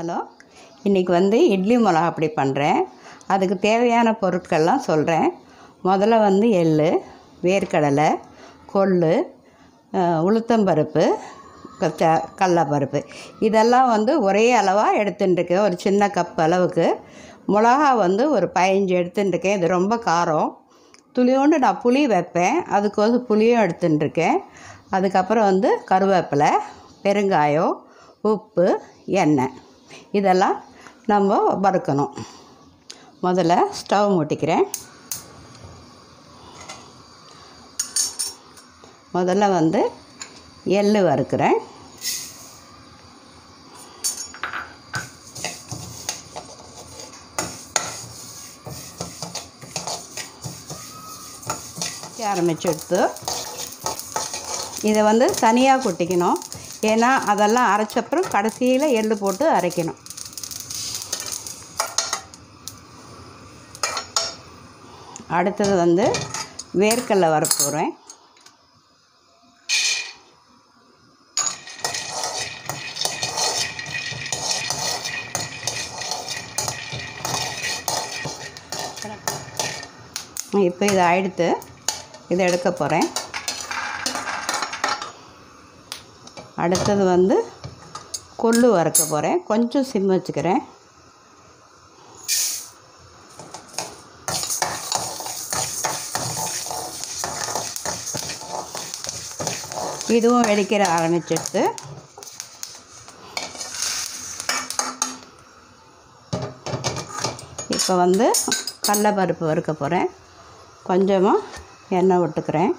hello இன்றைக்கி வந்து இட்லி மிளகா அப்படி பண்ணுறேன் அதுக்கு தேவையான பொருட்கள்லாம் சொல்கிறேன் முதல்ல வந்து எள் வேர்க்கடலை கொள்ளு அஹ், உளுத்தம்பருப்பு க- ச- கடலப்பருப்பு இதெல்லாம் வந்து ஒரே அளவாக எடுத்துட்டுருக்கேன் ஒரு சின்ன கப் அளவுக்கு மிளகா வந்து ஒரு பதினஞ்சு எடுத்துட்டுருக்கேன் இது ரொம்ப காரம் துளியோண்டு நான் புளி வைப்பேன் அதுக்கு வந்து புளியும் எடுத்துட்டுருக்கேன் அதுக்கப்புறம் வந்து கருவேப்பிலை பெருங்காயம் உப்பு எண்ணெய் இதெல்லாம் நம்ம வறுக்கணும் முதல்ல ஸ்டவ் மூட்டிக்கிறேன் முதல்ல வந்து எள் வறுக்கிறேன் ஆரம்பிச்சு எடுத்து இதை வந்து தனியாக கொட்டிக்கணும் ஏன்னா அதெல்லாம் அரைச்சப்புறம் கடைசியில் எள்ளு போட்டு அரைக்கணும் அடுத்தது வந்து வேர்க்கடலை வரப்போகிறேன் இப்போ இதை ஆயிடுத்து இதை எடுக்க போகிறேன் அடுத்தது வந்து கொள்ளு வறுக்க போகிறேன் கொஞ்சம் சிம் வச்சுக்கிறேன் இதுவும் வெடிக்கிற ஆரம்பிச்சிடுது இப்போ வந்து கடலப்பருப்பு வறுக்க போகிறேன் கொஞ்சமாக எண்ணெய் விட்டுக்கிறேன்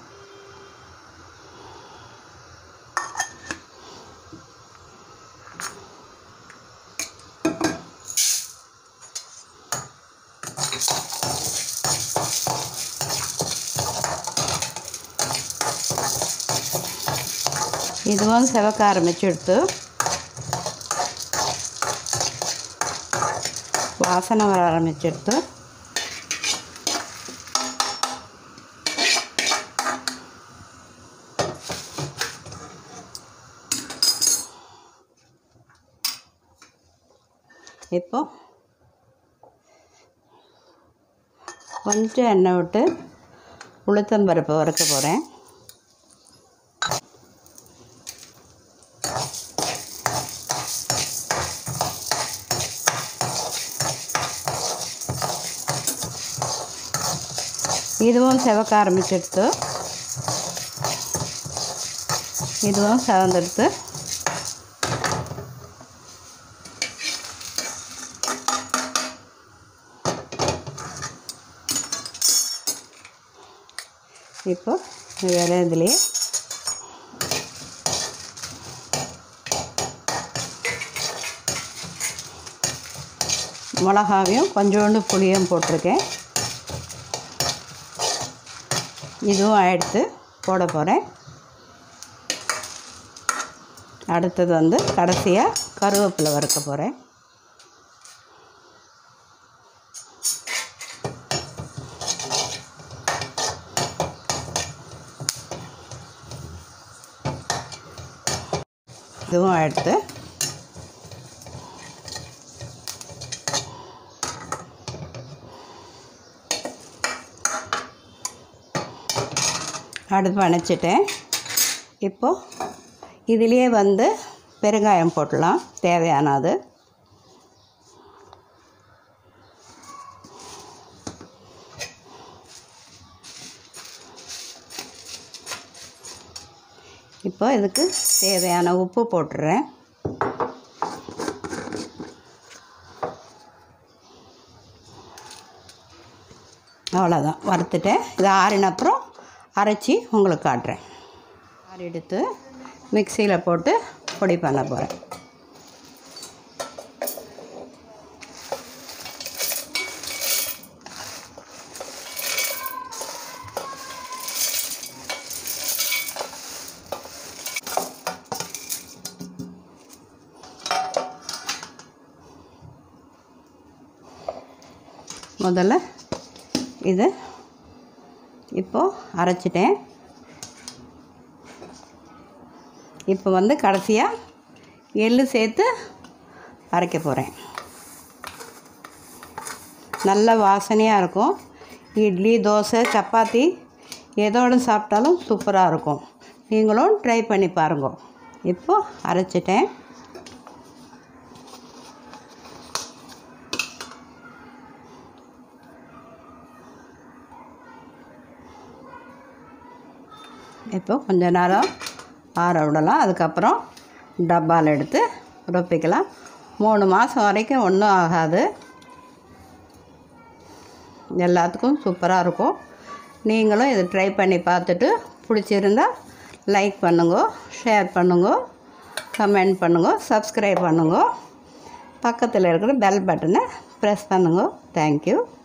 இதுவும் செவக்க ஆரம்பிச்சுடுத்து வாசனை வர ஆரம்பிச்சிடுத்து இப்போ கொஞ்சம் எண்ணெய் விட்டு உளுத்தம்பருப்பு வறுக்க போகிறேன் இதுவும் செவக்க ஆரம்பிச்சிடுத்து இதுவும் செவந்தெடுத்து இப்போ வேறு இதுலேயே மிளகாவையும் கொஞ்சோண்டு புளியும் போட்டிருக்கேன் இதுவும் எடுத்து போட போகிறேன் அடுத்தது வந்து கடைசியாக கருவேப்பிலை வறுக்க போகிறேன் இதுவும் எடுத்து அடுப்பு அணைச்சிட்டேன் இப்போது இதுலேயே வந்து பெருங்காயம் போடலாம் தேவையானது இப்போ இதுக்கு தேவையான உப்பு போட்டுறேன் அவ்வளோதான் வறுத்துட்டேன் இது ஆறின அப்புறம் அரைச்சி உங்களுக்கு காட்டுறேன் ஆறி எடுத்து மிக்சியில் போட்டு பொடி பண்ண போகிறேன் முதல்ல இது இப்போது அரைச்சிட்டேன் இப்போ வந்து கடைசியாக எள்ளு சேர்த்து அரைக்க போகிறேன் நல்ல வாசனையாக இருக்கும் இட்லி தோசை சப்பாத்தி எதோடு சாப்பிட்டாலும் சூப்பராக இருக்கும் நீங்களும் ட்ரை பண்ணி பாருங்க இப்போது அரைச்சிட்டேன் இப்போ கொஞ்ச நேரம் ஆற விடலாம் அதுக்கப்புறம் டப்பாவில் எடுத்து ரொப்பிக்கலாம் மூணு மாதம் வரைக்கும் ஒன்றும் ஆகாது எல்லாத்துக்கும் சூப்பராக இருக்கும் நீங்களும் இதை ட்ரை பண்ணி பார்த்துட்டு பிடிச்சிருந்தா லைக் பண்ணுங்க ஷேர் பண்ணுங்க கமெண்ட் பண்ணுங்க சப்ஸ்கிரைப் பண்ணுங்க பக்கத்தில் இருக்கிற பெல் பட்டனை ப்ரெஸ் பண்ணுங்க தேங்க்யூ